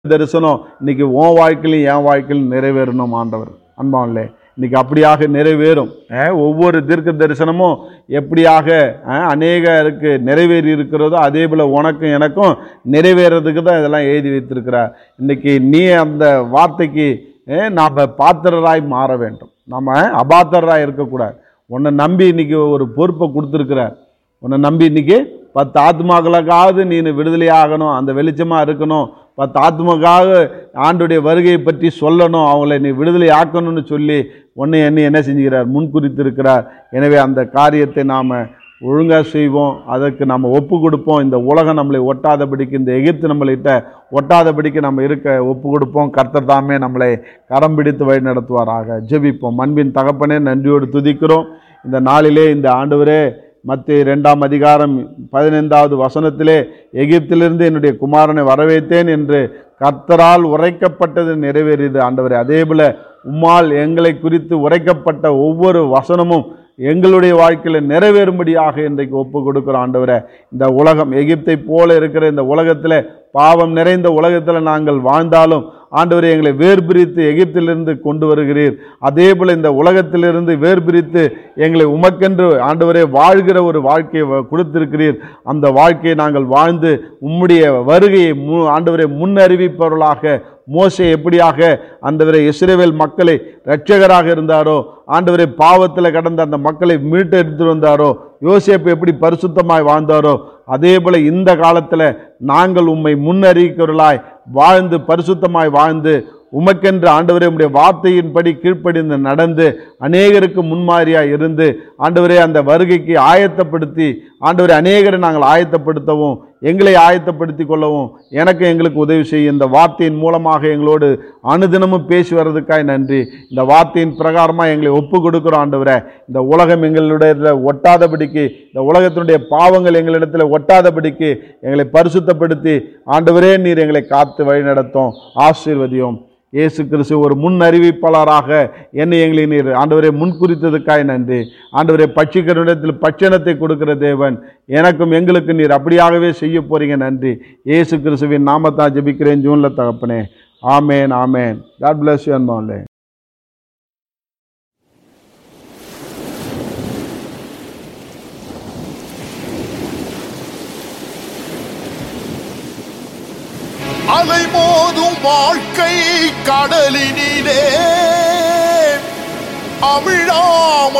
தரிசனம் இன்னைக்கு உன் வாழ்க்கையிலும் என் வாழ்க்கையிலும் நிறைவேறணும் ஆண்டவர் அன்பான்லே இன்னைக்கு அப்படியாக நிறைவேறும் அஹ், ஒவ்வொரு தீர்க்க தரிசனமும் எப்படியாக அஹ், அநேகருக்கு நிறைவேறி இருக்கிறதோ அதே போல் உனக்கும் எனக்கும் நிறைவேறதுக்கு தான் இதெல்லாம் எழுதி வைத்திருக்கிறார் இன்னைக்கு நீ அந்த வார்த்தைக்கு அஹ், நாம் பாத்திரராய் மாற வேண்டும் நம்ம அபாத்திரராய் இருக்கக்கூடாது உன்னை நம்பி இன்னைக்கு ஒரு பொறுப்பை கொடுத்துருக்கிறார் உன்னை நம்பி இன்னைக்கு பத்து ஆத்மாக்களுக்காவது நீ விடுதலை ஆகணும் அந்த வெளிச்சமாக இருக்கணும் பத்து ஆத்மாக்காக ஆண்டுடைய வருகையை பற்றி சொல்லணும் அவங்கள நீ விடுதலை ஆக்கணும்னு சொல்லி உன்னை என்ன என்ன செஞ்சுக்கிறார் முன்குறித்திருக்கிறார் எனவே அந்த காரியத்தை நாம் ஒழுங்காக செய்வோம் அதற்கு நம்ம ஒப்பு கொடுப்போம் இந்த உலகம் நம்மளை ஒட்டாதபடிக்கு இந்த எகிப்து நம்மளிட்ட ஒட்டாதபடிக்கு நம்ம இருக்க ஒப்பு கொடுப்போம் கர்த்தர் தாமே நம்மளை கரம் பிடித்து வழி நடத்துவாராக ஜெபிப்போம் அன்பின் தகப்பனே நன்றியோடு துதிக்கிறோம் இந்த நாளிலே இந்த ஆண்டவரே மத்திய இரண்டாம் அதிகாரம் பதினைந்தாவது வசனத்திலே எகிப்திலிருந்து என்னுடைய குமாரனை வரவைத்தேன் என்று கர்த்தரால் உரைக்கப்பட்டது நிறைவேறியது ஆண்டவரே அதேபோல உம்மால் எங்களை குறித்து உரைக்கப்பட்ட ஒவ்வொரு வசனமும் எங்களுடைய வாழ்க்கையில் நிறைவேறும்படியாக இன்றைக்கு ஒப்பு கொடுக்குறோம் ஆண்டவரே இந்த உலகம் எகிப்தை போல இருக்கிற இந்த உலகத்தில் பாவம் நிறைந்த உலகத்தில் நாங்கள் வாழ்ந்தாலும் ஆண்டவரே எங்களை வேர்பிரித்து எகிப்திலிருந்து கொண்டு வருகிறீர் அதே போல் இந்த உலகத்திலிருந்து வேர்பிரித்து எங்களை உமக்கென்று ஆண்டவரே வாழ்கிற ஒரு வாழ்க்கையை வ- கொடுத்திருக்கிறீர் அந்த வாழ்க்கையை நாங்கள் வாழ்ந்து உம்முடைய வருகையை மு ஆண்டவரை முன்னறிவிப்பவர்களாக மோசே எப்படியாக ஆண்டவரை இஸ்ரேவேல் மக்களை இரட்சகராக இருந்தாரோ ஆண்டவரை பாவத்தில் கடந்த அந்த மக்களை மீட்டு எடுத்துட்டு வந்தாரோ யோசேப்பு எப்படி பரிசுத்தமாய் வாழ்ந்தாரோ அதே போல இந்த காலத்தில் நாங்கள் உம்மை முன்னறிவிக்கிறவர்களாய் வாழ்ந்து பரிசுத்தமாய் வாழ்ந்து உமக்கென்று ஆண்டவரே உம்முடைய வார்த்தையின்படி கீழ்ப்படிந்து நடந்து அநேகருக்கு முன்மாதிரியாக இருந்து ஆண்டவரே அந்த வருகைக்கு ஆயத்தப்படுத்தி ஆண்டவரே அநேகரை நாங்கள் ஆயத்தப்படுத்தவும் எங்களை ஆயத்தப்படுத்தி கொள்ளவும் எனக்கு எங்களுக்கு உதவி செய்யும் இந்த வார்த்தையின் மூலமாக எங்களோடு அனுதினமும் பேசி வர்றதுக்காய் நன்றி இந்த வார்த்தையின் பிரகாரமாக எங்களை ஒப்பு கொடுக்குறோம் ஆண்டவரே இந்த உலகம் எங்களுடைய ஒட்டாதபடிக்கு இந்த உலகத்தினுடைய பாவங்கள் எங்களிடத்தில் ஒட்டாதபடிக்கு எங்களை பரிசுத்தப்படுத்தி ஆண்டவரே நீர் எங்களை காத்து வழிநடத்தும் ஆசீர்வதியும் இயேசு கிறிஸ்து ஒரு முன் அறிவிப்பாளராக என்னை எங்களை நீர் ஆண்டவரை முன்குறித்ததுக்காய் நன்றி ஆண்டவரை பட்சிக்கிறனிடத்தில் பட்சணத்தை கொடுக்கிற தேவன் எனக்கும் எங்களுக்கு நீர் அப்படியாகவே செய்ய போறீங்க நன்றி இயேசு கிறிஸ்துவின் நாமத்தான் ஜெபிக்கிறேன் ஜூனில் தகப்பனே amen amen God bless you அன்பான்லே அலைமோதும் வாழ்க்கை கடலினிலே அமிழாமல்